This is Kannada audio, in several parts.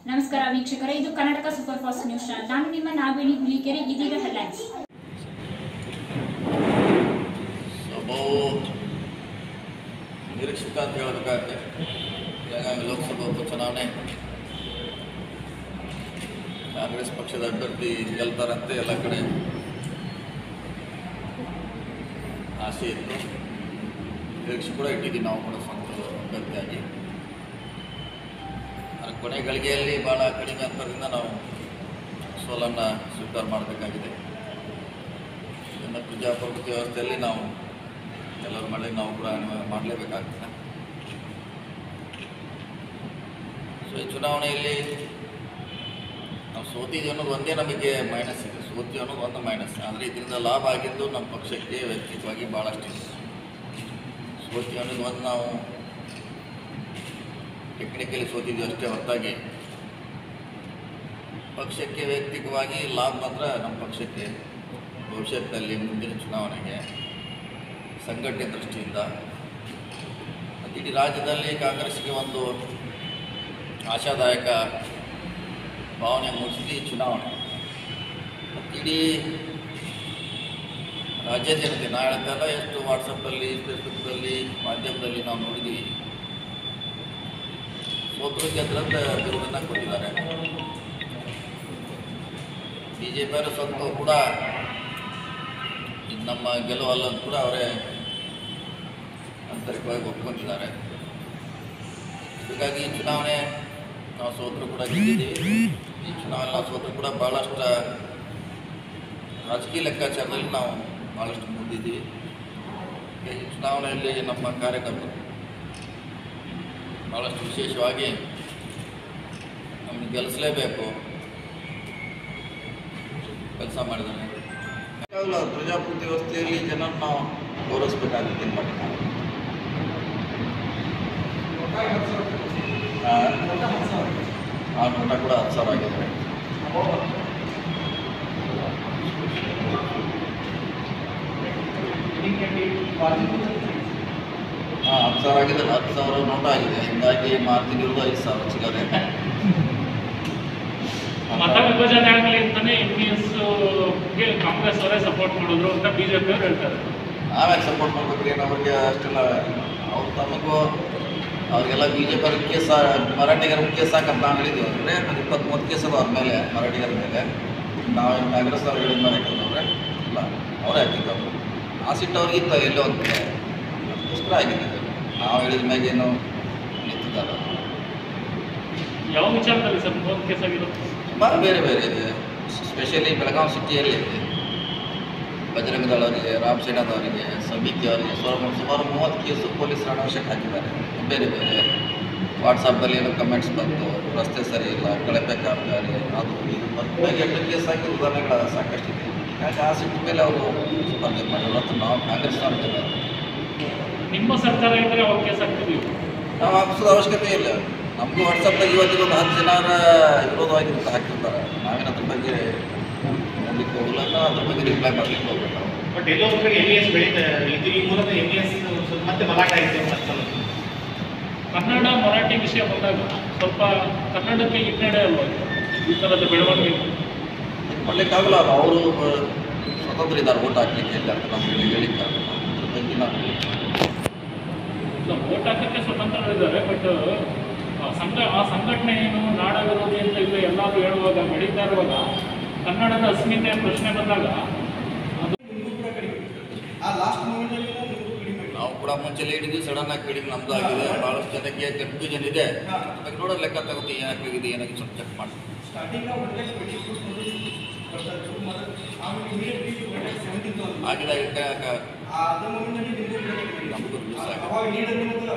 ನಮಸ್ಕಾರ ವೀಕ್ಷಕರೇ ಇದು Karnataka super fast news channel ನಾನು ನಿಮ್ಮ ನಾಗವೇಣಿ ಹುಲಿಕೆರೆ ಇದೀಗ ಹೆಡ್ಲೈನ್ಸ್ ಬಹು ನಿರೀಕ್ಷಿತ ಅಂತ ಹೇಳಬೇಕಾಗುತ್ತೆ ಬೆಳಗಾವಿ ಲೋಕಸಭಾ ಉಪಚುನಾವಣೆ ಕಾಂಗ್ರೆಸ್ ಪಕ್ಷದ ಅಭ್ಯರ್ಥಿ ಗೆಲ್ತಾರಂತೆ ಎಲ್ಲ ಕಡೆ ಆಸೆ ಇತ್ತು ನಿರೀಕ್ಷೆ ಕೂಡ ಇಟ್ಟಿದ್ದೀವಿ ನಾವು ಕೂಡ ಸ್ವಂತ ಅಭ್ಯರ್ಥಿಯಾಗಿ ಆದರೆ ಕೊನೆ ಗಳಿಗೆಯಲ್ಲಿ ಭಾಳ ಕಡಿಮೆ ಅಂತರದಿಂದ ನಾವು ಸೋಲನ್ನು ಸ್ವೀಕಾರ ಮಾಡಬೇಕಾಗಿದೆ ಇನ್ನು ಪ್ರಜಾಪ್ರಭುತ್ವ ವ್ಯವಸ್ಥೆಯಲ್ಲಿ ನಾವು ಎಲ್ಲರ ಮಾಡಿ ನಾವು ಕೂಡ ಅನ್ವಯ ಮಾಡಲೇಬೇಕಾಗ್ತದೆ ಸೊ ಈ ಚುನಾವಣೆಯಲ್ಲಿ ನಾವು ಸೋತಿದ್ವಿ ಅನ್ನೋದು ಒಂದೇ ನಮಗೆ ಮೈನಸ್ ಇದೆ ಸೋತಿ ಅನ್ನೋದು ಒಂದು ಮೈನಸ್ ಆದರೆ ಇದರಿಂದ ಲಾಭ ಆಗಿದ್ದು ನಮ್ಮ ಪಕ್ಷಕ್ಕೆ ವ್ಯಕ್ತಿತ್ವವಾಗಿ ಭಾಳಷ್ಟು ಇದೆ ಸೋತಿ ಅನ್ನೋದು ಒಂದು ನಾವು ಟೆಕ್ನಿಕಲಿ ಸೋತಿದ್ವಿ ಅಷ್ಟೇ ಹೊರತಾಗಿ ಪಕ್ಷಕ್ಕೆ ವೈಯಕ್ತಿಕವಾಗಿ ಲಾಭ ಮಾತ್ರ ನಮ್ಮ ಪಕ್ಷಕ್ಕೆ ಭವಿಷ್ಯದಲ್ಲಿ ಮುಂದಿನ ಚುನಾವಣೆಗೆ ಸಂಘಟನೆ ದೃಷ್ಟಿಯಿಂದ ಮತ್ತು ಇಡೀ ರಾಜ್ಯದಲ್ಲಿ ಕಾಂಗ್ರೆಸ್ಗೆ ಒಂದು ಆಶಾದಾಯಕ ಭಾವನೆ ಮೂಡಿಸಿದ್ದು ಈ ಚುನಾವಣೆ ಮತ್ತು ಇಡೀ ರಾಜ್ಯ ಜನತೆ ನಾ ಹೇಳ್ತಲ್ಲ ಎಷ್ಟು ವಾಟ್ಸಪ್ಪಲ್ಲಿ ಫೇಸ್ಬುಕ್ದಲ್ಲಿ ಮಾಧ್ಯಮದಲ್ಲಿ ನಾವು ನೋಡಿದ್ದೀವಿ ಸೋತರು ಗೆದ್ರಂತ ಬಿರುದನ್ನು ಕೊಟ್ಟಿದ್ದಾರೆ ಬಿ ಜೆ ಪಿಯವರು ಸ್ವಲ್ಪ ಕೂಡ ಇದು ನಮ್ಮ ಗೆಲುವಲ್ಲ ಅಂತ ಕೂಡ ಅವರೇ ಆಂತರಿಕವಾಗಿ ಒಪ್ಕೊಂಡಿದ್ದಾರೆ ಹೀಗಾಗಿ ಈ ಚುನಾವಣೆ ನಾವು ಸೋತರು ಕೂಡ ಗೆದ್ದಿದ್ದೀವಿ ಈ ಚುನಾವಣೆ ನಾವು ಸೋತರು ಕೂಡ ಭಾಳಷ್ಟು ರಾಜಕೀಯ ಲೆಕ್ಕಾಚಾರದಲ್ಲಿ ನಾವು ಭಾಳಷ್ಟು ಮುಂದಿದ್ದೀವಿ ಈ ಚುನಾವಣೆಯಲ್ಲಿ ನಮ್ಮ ಕಾರ್ಯಕರ್ತರು ಭಾಳಷ್ಟು ವಿಶೇಷವಾಗಿ ನಮ್ಮನ್ನು ಗೆಲ್ಲಿಸಲೇಬೇಕು ಕೆಲಸ ಮಾಡಿದ್ದಾರೆ ಯಾವಾಗಲೂ ಪ್ರಜಾಪ್ರಭುತ್ವ ವ್ಯವಸ್ಥೆಯಲ್ಲಿ ಜನರನ್ನು ನಾವು ಗೌರವಿಸಬೇಕಾಗುತ್ತೆ ಏನು ಮಾಡಿ ಆ ನೋಟ ಕೂಡ ಹತ್ತು ಸಾವಿರ ಆಗಿದೆ ಹಾಂ ಹತ್ತು ಸಾವಿರ ಆಗಿದೆ ಹತ್ತು ಸಾವಿರ ನೋಟ ಆಗಿದೆ ಹಿಂಗಾಗಿ ಮಾರ್ತಿಗಿರೋದು ಐದು ಸಾವಿರ ಸಿಗದೆ ಮತ ವಿಭಜನೆ ಆಗಲಿ ಅಂತಾನೆ ಎಂ ಪಿ ಎಸ್ಗೆ ಕಾಂಗ್ರೆಸ್ ಅವರೇ ಸಪೋರ್ಟ್ ಮಾಡಿದ್ರು ಅಂತ ಬಿಜೆಪಿ ಅವರು ಹೇಳ್ತಾರೆ ನಾವ್ಯಾಕೆ ಸಪೋರ್ಟ್ ಮಾಡ್ಬೇಕ್ರಿ ಏನು ಅವ್ರಿಗೆ ಅಷ್ಟೆಲ್ಲ ಅವ್ರು ತಮಗೂ ಅವ್ರಿಗೆಲ್ಲ ಬಿ ಜೆ ಪಿ ಅವ್ರಿಗೆ ಕೇಸ್ ಮರಾಠಿಗರ ಕೇಸ್ ಹಾಕಂತ ನಾವು ಹೇಳಿದ್ವಿ ಅಂದರೆ ಒಂದು ಇಪ್ಪತ್ತು ಮೂವತ್ತು ಕೇಸ್ ಅದ ಅವ್ರ ಮೇಲೆ ಮರಾಠಿಗರ ಮೇಲೆ ನಾವು ಕಾಂಗ್ರೆಸ್ ಅವ್ರು ಹೇಳಿದ ಮೇಲೆ ಹಾಕಿದ್ರೆ ಇಲ್ಲ ಅವರೇ ಹಾಕಿದ್ದವರು ಆ ಸಿಟ್ಟು ಅವ್ರಿಗೆ ಇತ್ತು ಎಲ್ಲೋ ಒಂದು ಕಡೆ ಅದಕ್ಕೋಸ್ಕರ ಆಗಿದೆ ಇದು. ನಾವು ಹೇಳಿದ ಮ್ಯಾಗೆ ಏನು ನಿಂತಿದ್ದಾರೆ ಯಾವ ವಿಚಾರದಲ್ಲಿ ಸರ್ ಮೂವತ್ತು ಕೇಸ್ ಆಗಿರುತ್ತೆ ಸುಮಾರು ಬೇರೆ ಬೇರೆ ಇದೆ ಸ್ಪೆಷಲಿ ಬೆಳಗಾವಿ ಸಿಟಿಯಲ್ಲಿ ಇದೆ ಬಜರಂಗ ದಳವರಿಗೆ ರಾಮ್ ಸೇನಾದವರಿಗೆ ಸಮಿತಿ ಅವರಿಗೆ ಸುಮಾರು ಸುಮಾರು ಮೂವತ್ತು ಕೇಸು ಪೊಲೀಸರು ಅನಾವಶ್ಯಕ ಹಾಕಿದ್ದಾರೆ ಬೇರೆ ಬೇರೆ ವಾಟ್ಸಪ್ಪಲ್ಲಿ ಏನೋ ಕಮೆಂಟ್ಸ್ ಬಂತು ರಸ್ತೆ ಸರಿ ಇಲ್ಲ ಕಳಪೆ ಕಾಮಗಾರಿ ಅದು ಇದು ಬಗ್ಗೆ ಎಷ್ಟು ಕೇಸ್ ಹಾಕಿ ಉದಾಹರಣೆಗಳು ಸಾಕಷ್ಟಿದೆ ಹೀಗಾಗಿ ಆ ಸಿಟ್ಟ ಮೇಲೆ ಅವರು ಸ್ಪರ್ಧೆ ಮಾಡಿದ್ರು ಮತ್ತು ನಾವು ಕಾಂಗ್ರೆಸ್ನವ್ರು ನಿಮ್ಮ ಸರ್ಕಾರ ಇದ್ರೆ ಅವ್ರು ಕೇಸ್ ಹಾಕ್ತಿದ್ದೀವಿ ನಾವು ಹಾಕಿಸೋದು ಅವಶ್ಯಕತೆ ಇಲ್ಲ ನಮಗೂ ವಾಟ್ಸಪ್ದಾಗ ಇವತ್ತಿಗೆ ಒಂದು ಹತ್ತು ಜನ ವಿರೋಧವಾಗಿರುತ್ತೆ ಹಾಕಿರ್ತಾರೆ ನಾವೇನು ಅದ್ರ ಬಗ್ಗೆ ನೋಡ್ಲಿಕ್ಕೆ ಹೋಗಲ್ಲ ನಾವು ಅದ್ರ ಬಗ್ಗೆ ರಿಪ್ಲೈ ಮಾಡ್ಲಿಕ್ಕೆ ಹೋಗಲ್ಲ ಬಟ್ ಎಲ್ಲೋ ಒಂದು ಕಡೆ ಎಮ್ ಎಸ್ ಬೆಳೀತಾ ಇದು ಈ ಮೂಲಕ ಎಮ್ ಎಸ್ ಮತ್ತೆ ಮಲಾಟ ಆಗಿದೆ ಅಂತ ಕನ್ನಡ ಮರಾಠಿ ವಿಷಯ ಬಂದಾಗ ಸ್ವಲ್ಪ ಕನ್ನಡಕ್ಕೆ ಹಿನ್ನಡೆ ಅಲ್ವಾ ಇದು? ಈ ಥರದ ಬೆಳವಣಿಗೆ ಇದು ಮಾಡ್ಲಿಕ್ಕಾಗಲ್ಲ ಅದು ಅವರು ಸ್ವತಂತ್ರ ಇದ್ದಾರೆ ಓಟ್ ಹಾಕ್ಲಿಕ್ಕೆ ಇಲ್ಲ ಅಂತ ನಮ್ಗೆ ಹೇಳಿಕ್ಕೆ ಆಗಲ್ಲ. ಅದ್ರ ಬಗ್ಗೆ ನಾವು ಇಲ್ಲ ವೋಟ್ ಹಾಕಕ್ಕೆ ಸ್ವತಂತ್ರರಿದ್ದಾರೆ ಬಟ್ ಸಂಘ ಆ ಸಂಘಟನೆ ಏನು ನಾಡ ವಿರೋಧಿ ಅಂತ ಇಲ್ಲ ಎಲ್ಲರೂ ಹೇಳುವಾಗ ಬೆಳೀತಾ ಇರುವಾಗ ಕನ್ನಡದ ಅಸ್ಮಿತೆಯ ಪ್ರಶ್ನೆ ಬಂದಾಗ ಅದು ನಾವು ಕೂಡ ಮುಂಚೆ ಹೇಳಿದ್ವಿ ಸಡನ್ ಆಗಿ ಕಡಿಮೆ ನಮ್ದು ಆಗಿದೆ ಭಾಳಷ್ಟು ಜನಕ್ಕೆ ಕನ್ಫ್ಯೂಷನ್ ಇದೆ ಅದಕ್ಕೆ ನೋಡೋ ಲೆಕ್ಕ ತಗೋತೀವಿ ಏನಾಗಿದೆ ಏನಾಗಿದೆ ಸ್ವಲ್ಪ ಚೆಕ್ ಮಾಡಿ ಆಗಿದೆ ಆಗಿದೆ ನಮಗೂ ರಿಲೀಸ್ ಆಗಿದೆ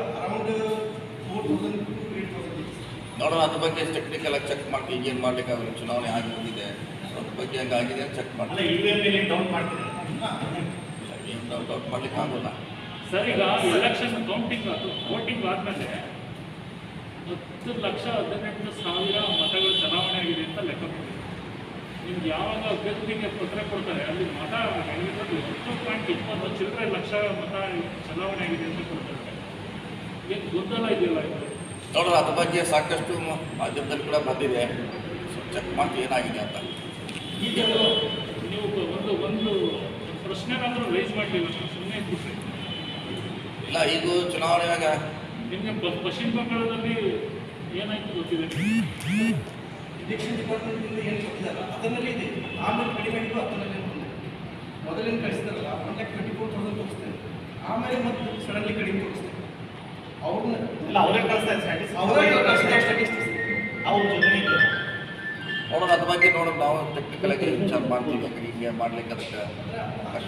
ನೋಡೋಣ ಅದ್ರ ಬಗ್ಗೆ ಟೆಕ್ನಿಕಲ್ ಆಗಿ ಚೆಕ್ ಮಾಡ್ತೀವಿ ಈಗೇನು ಮಾಡ್ಲಿಕ್ಕೆ ಆಗಲ್ಲ ಚುನಾವಣೆ ಆಗಿ ಬಂದಿದೆ ಸೊ ಅದ್ರ ಬಗ್ಗೆ ಹೆಂಗೆ ಆಗಿದೆ ಅಂತ ಚೆಕ್ ಅಲ್ಲ ಮಾಡ್ತೀವಿ ಯು ಎಂ ಮೇಲೆ ಡೌನ್ ಮಾಡ್ತಾರೆ ಏನು ಡೌಟ್ ಔಟ್ ಮಾಡ್ಲಿಕ್ಕೆ ಆಗೋಲ್ಲ ಸರ್ ಈಗ ಎಲೆಕ್ಷನ್ ಕೌಂಟಿಂಗ್ ಅದು ವೋಟಿಂಗ್ ಆದಮೇಲೆ ಹತ್ತು ಲಕ್ಷ ಹದಿನೆಂಟು ಸಾವಿರ ಮತಗಳು ಚಲಾವಣೆ ಆಗಿದೆ ಅಂತ ಲೆಕ್ಕ ಕೊಟ್ಟಿದೆ ನಿಮ್ಗೆ ಯಾವಾಗ ಅಭ್ಯರ್ಥಿಗೆ ಪತ್ರ ಕೊಡ್ತಾರೆ ಅಲ್ಲಿ ಮತ ಹೇಳಿರೋದು ಹತ್ತು ಪಾಯಿಂಟ್ ಇಪ್ಪತ್ತು ಚಿಲ್ಲರೆ ಲಕ್ಷ ಮತ ಚಲಾವಣೆ ಆಗಿದೆ ಅಂತ ಕೊಡ್ತಾರೆ ಏನು ಗೊಂದಲ ಇದೆಯಲ್ಲ ಇದು ನೋಡೋಣ ಅದ್ರ ಬಗ್ಗೆ ಸಾಕಷ್ಟು ಮಾಧ್ಯಮದಲ್ಲಿ ಕೂಡ ಬಂದಿದೆ ಚೆಕ್ ಮಾಡ್ತೀವಿ ಏನಾಗಿದೆ ಅಂತ ಈಗ ನೀವು ಒಂದು ಒಂದು ಪ್ರಶ್ನೆನಾದರೂ ರೈಸ್ ಮಾಡಲಿಲ್ಲ ಸುಮ್ಮನೆ ಇದ್ಬಿಟ್ರಿ ಇಲ್ಲ ಈಗ ಚುನಾವಣೆಯಾಗ ನಿಮಗೆ ಪ- ಪಶ್ಚಿಮ ಬಂಗಾಳದಲ್ಲಿ ಏನಾಯ್ತು ಗೊತ್ತಿದೆ ಎಲೆಕ್ಷನ್ ಡಿಪಾರ್ಟ್ಮೆಂಟಿಂದ ಏನು ಕೊಟ್ಟಿದ್ದಾರೆ ಅದರಲ್ಲಿ ಇದೆ ಆಮೇಲೆ ಕಡಿಮೆ ಇದ್ದು ಅದರಲ್ಲಿ ಮೊದಲಿನ ಕಳಿಸ್ತಾರಲ್ಲ one lakh twenty four thousand ತೋರಿಸ್ತೇವೆ ಆಮೇಲೆ ಮತ್ತೆ ಸಡನ್ಲಿ ಕಡಿಮೆ ತೋರಿಸ್ತೇವೆ ಅವ್ರನ್ನ ಅಲ್ಲ ಅವರೇ ಕಳಿಸ್ತಾರೆ ಸ್ಟ್ಯಾಟಿಸ್ ಅವರೇ ಸ್ಟ್ಯಾಟಿಸ್ಟಿಕ್ಸ್ ಅವ್ರ ಜೊತೆ ಇದ್ದು ನೋಡೋಣ ಅದ್ರ ಬಗ್ಗೆ ನೋಡೋಣ ನಾವು ಟೆಕ್ನಿಕಲ್ ಆಗಿ ವಿಚಾರ ಮಾಡ್ತೀವಿ ಹಿಂಗೆ ಮಾಡ್ಲಿಕ್ಕೆ ಅದಕ್ಕೆ ಅವಕಾಶ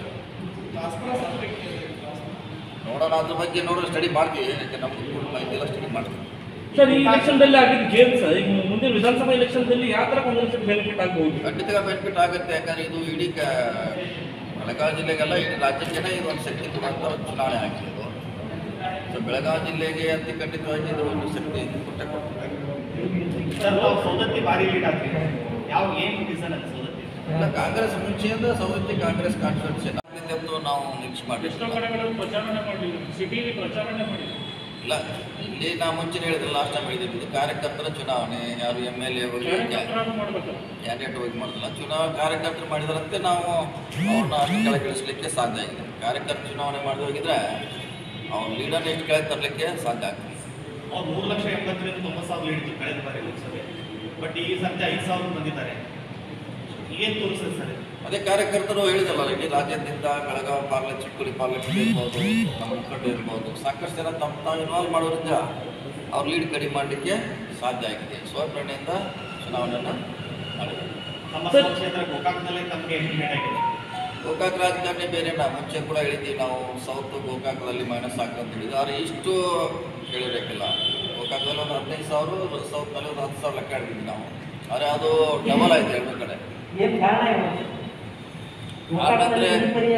ನೋಡೋಣ ಅದ್ರ ಬಗ್ಗೆ ನೋಡೋಣ ಸ್ಟಡಿ ಮಾಡ್ತೀವಿ ಯಾಕೆ ನಮ್ಗೆ ಕೂಡ ಮಾಹಿತಿ ಎಲ್ಲ ಸ್ಟಡಿ ಮಾಡ್ತೀವಿ ಸರ್ ಈ ಎಲೆಕ್ಷನ್ದಲ್ಲಿ ಆಗಿದ್ದ ಗೇಮ್ಸ್ ಈಗ ಮುಂದಿನ ವಿಧಾನಸಭಾ ಎಲೆಕ್ಷನ್ದಲ್ಲಿ ಯಾವ ಥರ ಕಾಂಗ್ರೆಸ್ ಬೆನಿಫಿಟ್ ಆಗಬಹುದು ಖಂಡಿತ ಬೆನಿಫಿಟ್ ಆಗುತ್ತೆ ಯಾಕಂದ್ರೆ ಇದು ಇಡೀ ಕ ಬೆಳಗಾವಿ ಜಿಲ್ಲೆಗೆಲ್ಲ ಇಡೀ ರಾಜ್ಯಕ್ಕೇನೆ ಇದು ಒಂದು ಶಕ್ತಿ ಕೊಡುವಂಥ ಒಂದು ಚುನಾವಣೆ ಆಗಿದೆ ಇದು ಸೊ ಬೆಳಗಾವಿ ಜಿಲ್ಲೆಗೆ ಅತಿ ಖಂಡಿತವಾಗಿ ಇದು ಒಂದು ಶಕ್ತಿ ಕೊಟ್ಟೆ ಕೊಡ್ತದೆ ಸರ್ ನಾವು ಸೌದತ್ತಿ ಭಾರಿ ಲೀಡ್ ಆಗ್ತೀವಿ ಯಾವ ಏನು ರೀಸನ್ ಅದು ಸೌದತ್ತಿ ಇಲ್ಲ ಕಾಂಗ್ರೆಸ್ ಮುಂಚೆಯಿಂದ ಸೌದತ್ತಿ ಕಾಂಗ್ರೆಸ್ ಕಾನ್ಸ್ಟಿಟ್ಯೂನ್ಸಿ ನಾವು ನಾವು ನಿರೀಕ್ಷೆ ಎಷ್ಟೋ ಮಾಡಿರ್ತೀವಿ ಕಡೆಗಳಲ್ಲಿ ಪ್ರಚಾರಣೆ ಮಾಡಲಿಲ್ಲ ಸಿಟಿಲಿ ಪ್ರಚಾರಣೆ ಮಾಡಿಲ್ಲ ಇಲ್ಲ ಇಲ್ಲಿ ನಾ ಮುಂಚೆ ಹೇಳಿದ್ರೆ ಲಾಸ್ಟ್ ಟೈಮ್ ಹೇಳಿದ್ವಿ ಇದು ಕಾರ್ಯಕರ್ತರ ಚುನಾವಣೆ ಯಾರು ಎಮ್ ಎಲ್ ಎ ಕಾರ್ಯಕರ್ತರಾದ್ರೂ ಮಾಡ್ಬೇಕಲ್ಲ ಕ್ಯಾಂಡಿಡೇಟ್ ಹೋಗಿ ಮಾಡಿಲ್ಲ ಚುನಾವಣೆ ಕಾರ್ಯಕರ್ತರು ಮಾಡಿದ್ರಂತೆ ನಾವು ಅವ್ರನ್ನ ಅಷ್ಟು ಕೆಳಗಿಳಿಸ್ಲಿಕ್ಕೆ ಸಾಧ್ಯ ಆಗಿದೆ ಕಾರ್ಯಕರ್ತ ಚುನಾವಣೆ ಮಾಡಿ ಹೋಗಿದ್ರೆ ಅವ್ರ ಲೀಡರ್ ಎಷ್ಟು ಕೆಳಗೆ ತರಲಿಕ್ಕೆ ಸಾಧ್ಯ ಆಗ್ತದೆ ಅವ್ರು ಮೂರು ಲಕ್ಷ ಎಂಬತ್ತರಿಂದ ತೊಂಬತ್ತು ಸಾವಿರ ಲೀಡ್ ಇತ್ತು ಕಳೆದ ಬಾರಿ ಲೋಕಸಭೆ ಬಟ್ ಈ ಸರ್ತಿ ಐದು ಸಾವಿರ ಬಂದಿದ್ದಾರೆ ಏನು ತೋರಿಸ್ತದೆ ಸರ್ ಇದು? ಅದೇ ಕಾರ್ಯಕರ್ತರು ಹೇಳಿದಲ್ಲ ಇಡೀ ರಾಜ್ಯದಿಂದ ಬೆಳಗಾವಿ ಪಾರ್ಲಿಮೆಂಟ್ ಚಿಕ್ಕೋಡಿ ಪಾರ್ಲಿಮೆಂಟ್ ಇರ್ಬೋದು ನಮ್ಮ ಮುಖಂಡರು ಇರ್ಬೋದು ಸಾಕಷ್ಟು ಜನ ತಮ್ಮ ತಾವು ಇನ್ವಾಲ್ವ್ ಮಾಡೋದ್ರಿಂದ ಅವ್ರ ಲೀಡ್ ಕಡಿಮೆ ಮಾಡಲಿಕ್ಕೆ ಸಾಧ್ಯ ಆಗಿದೆ ಸ್ವಪ್ರೇರಣೆಯಿಂದ ಚುನಾವಣೆಯನ್ನು ಮಾಡಿದ್ದಾರೆ ನಮ್ಮ ಸರ್- ಕ್ಷೇತ್ರ ಗೋಕಾಕ್ನಲ್ಲಿ ತಮಗೆ ಎಲಿಮಿನೇಟ್ ಆಗಿದೆ ಗೋಕಾಕ್ ರಾಜಕಾರಣಿ ಬೇರೆ ನಾವು ಮುಂಚೆ ಕೂಡ ಹೇಳಿದ್ದೀವಿ ನಾವು ಸೌತ್ ಗೋಕಾಕದಲ್ಲಿ ಮೈನಸ್ ಹಾಕಂತ ಹೇಳಿದ್ವಿ ಆದರೆ ಇಷ್ಟು ಹೇಳಿರಕ್ಕಿಲ್ಲ ಗೋಕಾಕದಲ್ಲಿ ಒಂದು ಹದಿನೈದು ಸಾವಿರ ಸೌತ್ನಲ್ಲಿ ಒಂದು ಹತ್ತು ಸಾವಿರ ಲೆಕ್ಕ ಹಿಡಿದ್ವಿ ನಾವು ಆದರೆ ಅದು ಡಬಲ್ ಆಯ್ತು ಎರಡು ಕಡೆ ಕಾರಣ ಅಂದರೆ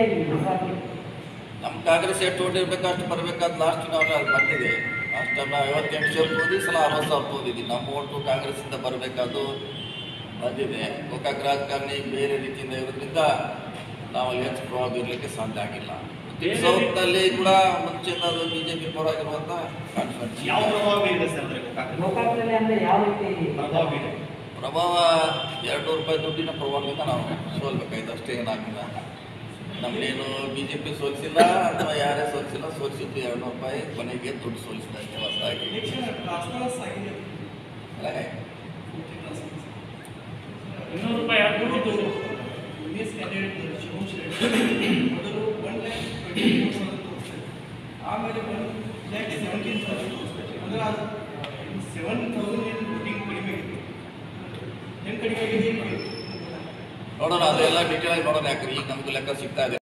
ನಮ್ಮ ಕಾಂಗ್ರೆಸ್ ಎಷ್ಟು ಓಟ್ ಇರಬೇಕು ಅಷ್ಟು ಬರಬೇಕಾದ ಲಾಸ್ಟ್ ಚುನಾವಣೆ ಅದು ಬಂದಿದೆ ಲಾಸ್ಟ್ ಟೈಮ್ ನಾವು ಐವತ್ತೆಂಟು ಸಾವಿರ ತೋದಿ ಈ ಸಲ ಅರವತ್ತು ಸಾವಿರ ತೋದಿದ್ವಿ ನಮ್ಮ ಓಟು ಕಾಂಗ್ರೆಸ್ಸಿಂದ ಬರಬೇಕಾದ್ದು ಬಂದಿದೆ ಗೋಕಾಕ್ ರಾಜಕಾರಣಿ ಬೇರೆ ರೀತಿಯಿಂದ ಇರೋದ್ರಿಂದ ನಾವು ಅಲ್ಲಿ ಹೆಚ್ಚು ಪ್ರಭಾವ ಬೀರಲಿಕ್ಕೆ ಸಾಧ್ಯ ಆಗಿಲ್ಲ ಬೇರೆ ಸೌತ್ನಲ್ಲಿ ಕೂಡ ಮುಂಚೆಯಿಂದ ಅದು ಬಿ ಜೆ ಪಿ ಪರವಾಗಿರುವಂಥ ಕಾನ್ಫಿಡೆನ್ಸ್ ಯಾವ ಪ್ರಭಾವ ಬೀರಿದೆ ಸರ್ ಅಂದರೆ ಗೋಕಾಕ್ ಗೋಕಾಕದಲ್ಲಿ ಅಂದ್ರೆ ಯಾವ ರೀತಿ ಪ್ರಭಾವ ಬೀರಿದೆ ಪ್ರಭಾವ ಎರಡು ನೂರು ರೂಪಾಯಿ ದುಡ್ಡಿನ ಪ್ರಭಾವದಿಂದ ನಾವು ಸೋಲ್ಬೇಕಾಯ್ತು ಅಷ್ಟೇ ಏನಾಗಿಲ್ಲ ನಮ್ಮನ್ನೇನು ಬಿ ಜೆ ಪಿ ಸೋಲಿಸಿಲ್ಲ ಅಥವಾ ಯಾರೇ ಸೋಲಿಸಿಲ್ಲ ಸೋಲಿಸಿದ್ದು ಎರಡು ನೂರು ರೂಪಾಯಿ ಕೊನೆಗೆ ದುಡ್ಡು ಸೋಲಿಸಿದ ಅಷ್ಟೇ ಹೊಸದಾಗಿ ಎಲೆಕ್ಷನ್ ಟ್ರಾನ್ಸ್ಪರೆನ್ಸ್ ಆಗಿದೆ ಅಲ್ಲ, ಇನ್ನೂರು ರೂಪಾಯಿ ಯಾಕೆ ಕೊಟ್ಟಿದ್ದು ಇಂಡಿಯಸ್ ಕ್ಯಾಂಡಿಡೇಟ್ ಶಿವಮ್ ಶೆಟ್ಟಿ ಮೊದಲು one lakh twenty four thousand ತೋರಿಸ್ತೇವೆ ಆಮೇಲೆ ಒನ್ ಲ್ಯಾಕ್ ಸೆವೆಂಟೀನ್ ತೌಸಂಡ್ ತೋರಿಸ್ತೇವೆ ಅಂದರೆ ಅದು ಸೆವೆನ್ ತೌಸಂಡ್ ಏನು ವೋಟಿಂಗ್ ಕಡಿಮೆ ಆಗಿದೆ ಹೆಂಗೆ ಕಡಿಮೆ ಆಗಿದೆ ಏನು ನೋಡೋಣ ಅದೆಲ್ಲ ಡೀಟೇಲ್ ಆಗಿ ನೋಡೋಣ ಯಾಕಂದ್ರೆ ಈಗ ನಮ್ಗೆ ಲೆಕ್ಕ ಸಿಗ್ತಾ ಇದೆ